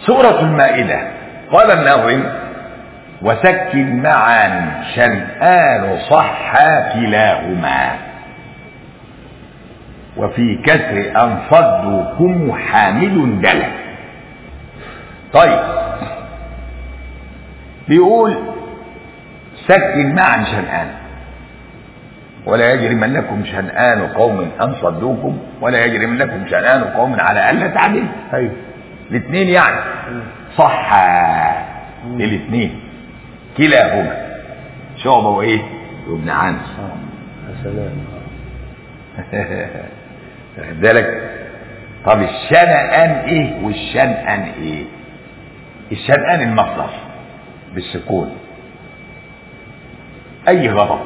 سورة المائدة قال الناظم وسك معا شنآن صحا كلاهما وفي كسر أن صدوكم حامل دلة طيب بيقول سكن معا شنآن ولا يجرمنكم شنآن قوم أن صدوكم ولا يجرمنكم شنآن قوم على ألا تعدلوا ايوه الاثنين يعني صح الاثنين كلاهما شعبة وايه وابن عامر اه يا سلام واخد بالك طب الشنآن ايه والشنآن ايه الشنآن المصدر بالسكون اي غضب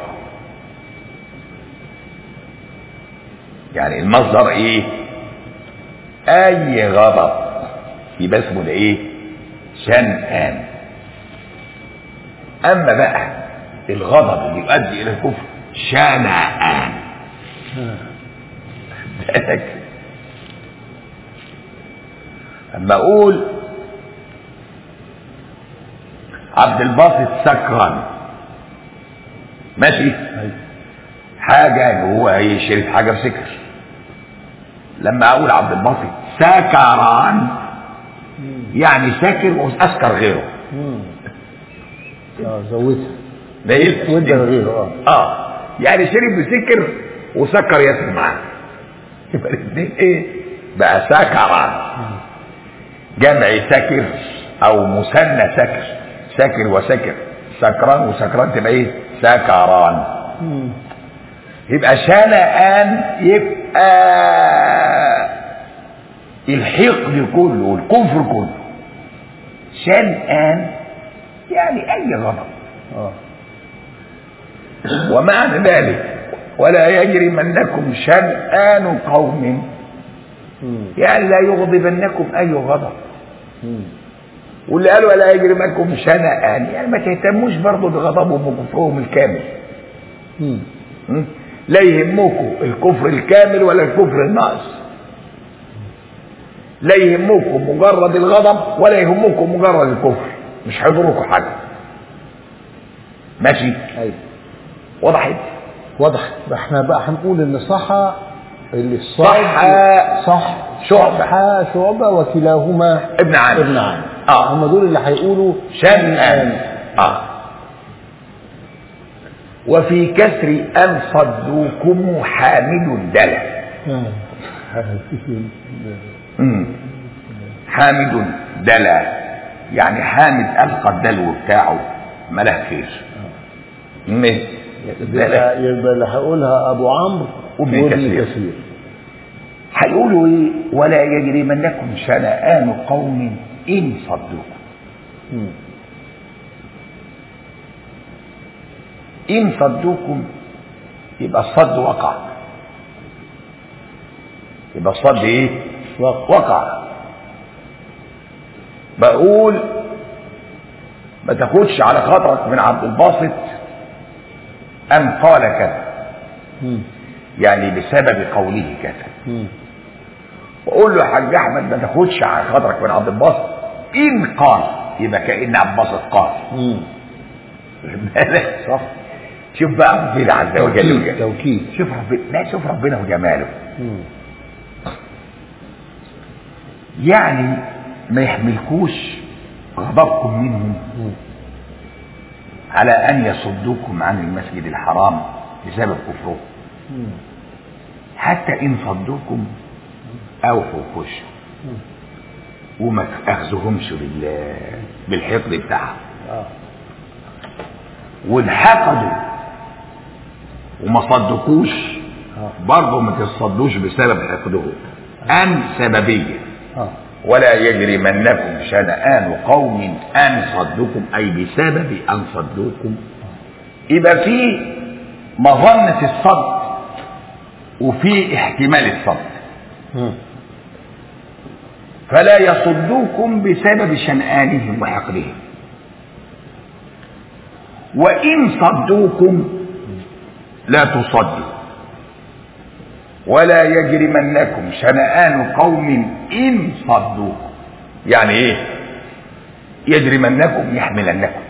يعني المصدر ايه اي غضب يبقى اسمه ده ايه شنآن اما بقى الغضب اللي يؤدي الى الكفر شنآن بالك اما اقول عبد الباسط سكران ماشي ايوه حاجة هو يشرب حاجة بسكر لما اقول عبد الباسط سكران يعني ساكر واسكر غيره مم. اه زودها ده يفهم وده غيره اه اه يعني شرب بسكر وسكر ياسر معاه يبقى الاثنين ايه بقى سكران جمع سكر او مثنى سكر سكر وسكر سكران وسكران تبقى ايه سكران مم. يبقى شنآن يبقى الحقد كله والكفر كله شنآن يعني اي غضب اه ومعنى ذلك ولا يجرمنكم شنآن قوم مم. يعني لا يغضبنكم اي غضب مم. واللي قال ولا يجرمنكم شنآن يعني ما تهتموش برضه بغضبهم وكفرهم الكامل مم. م? لا يهمكم الكفر الكامل ولا الكفر الناقص لا يهمكم مجرد الغضب ولا يهمكم مجرد الكفر مش هيضركم حاجه ماشي ايوه وضحت واضح احنا بقى هنقول ان صح اللي الصاد صح صح شعبة. صح شعبة وكلاهما ابن عامر ابن عامر اه هم دول اللي هيقولوا شنآن اه وفي كسر أن صدوكم حامل الدلة آه. مم. حامد دلا يعني حامد ألقى الدلو بتاعه ملاه خير مم. دلة. يبقى يبقى اللي هيقولها ابو عمرو وابن وابن كثير. كثير هيقولوا ايه ولا يجرمنكم شنآن قوم إن صدوكم مم. إن صدوكم يبقى الصد وقع يبقى الصد ايه وقع. وقع بقول ما تاخدش على خاطرك من عبد الباسط أم قال كذا مم. يعني بسبب قوله كذا مم. وقول له يا حاج احمد ما تاخدش على خاطرك من عبد الباسط ان قال يبقى كان عبد الباسط قال مم. واخد بالك؟ صح شوف بقى ربنا عز وجل توكيد وجلاله. توكيد شوف ربنا لا شوف ربنا وجماله مم. يعني ما يحملكوش غضبكم منهم مم. على ان يصدوكم عن المسجد الحرام بسبب كفرهم مم. حتى ان صدوكم اوفوا خشوا وما تاخذهمش بال بالحقد بتاعهم اه وانحقدوا وما صدقوش اه برضه ما تصدوش بسبب حقدهم ان سببيه اه ولا يجرمنكم شنآن قوم أن صدوكم أي بسبب أن صدوكم يبقى في مظنة الصد وفي احتمال الصد مم. فلا يصدوكم بسبب شنآنهم وحقدهم وإن صدوكم لا تصدوا ولا يجرمنكم شنآن قوم إن صدوكم يعني إيه يجرمنكم يحملنكم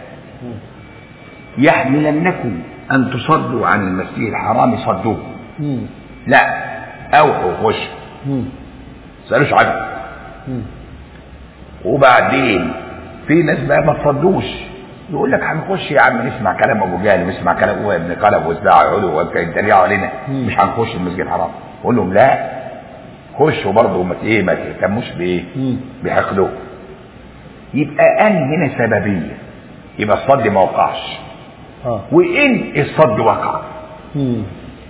يحملنكم أن تصدوا عن المسجد الحرام صدوه مم. لا أوحوا خش مم. سألوش عنه مم. وبعدين في ناس بقى ما تصدوش يقول لك هنخش يا عم نسمع كلام ابو جهل ونسمع كلام ابو ابن قلب وازدعوا يقولوا ويتريقوا علينا مم. مش هنخش المسجد الحرام قول لهم لا خشوا برضه ما ايه ما تهتموش بايه مم. بحقده يبقى ان هنا سببيه يبقى الصد ما وقعش اه وان الصد وقع مم.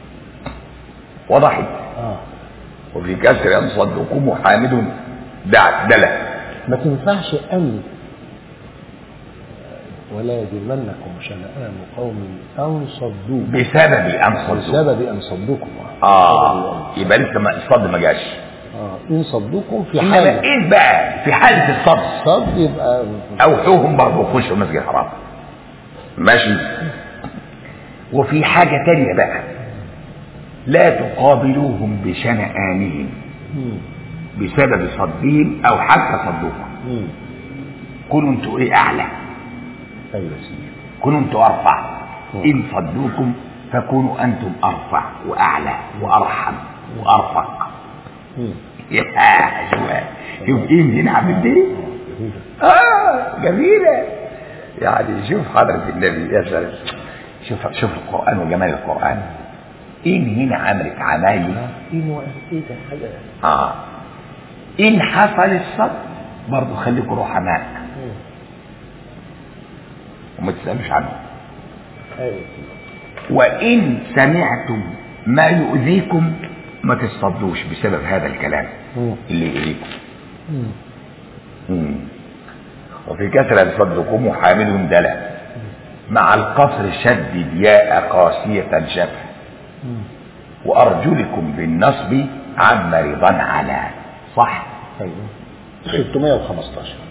وضحت اه وفي كسر ان صدكم حامد دع دلة ما تنفعش ان ولا يجرمنكم شنآن قوم ان صدوك بسبب ان صدوا بسبب ان صدوكم اه يبقى لسه ما الصد ما جاش اه ان صدوكم في انما حاله ايه بقى في حاله الصد صد يبقى اوحوهم برضه خشوا المسجد الحرام ماشي وفي حاجه تانية بقى لا تقابلوهم بشنآنهم مم. بسبب صدهم او حتى صدوكم مم. كونوا انتوا ايه اعلى ايوه يا سيدي كونوا انتوا ارفع مم. ان صدوكم فكونوا انتم ارفع واعلى وارحم وارفق مم. يا شوية شوف ايه هنا عم الدين اه جميلة يعني شوف حضرة النبي يا سلام شوف شوف القرآن وجمال القرآن إن هنا عملت عمايل ايه هو ايه ده حاجه آه إن حصل الصد برضه خليكم رحماء مم. وما تسألوش عنه ايوه يا سيدي وإن سمعتم ما يؤذيكم ما تصدوش بسبب هذا الكلام مم. اللي يؤذيكم مم. مم. وفي كسرة صدكم حامل دلة مع القصر شدد ياء قاسية شبه مم. وأرجلكم بالنصب عم رضا على صح ايوه 615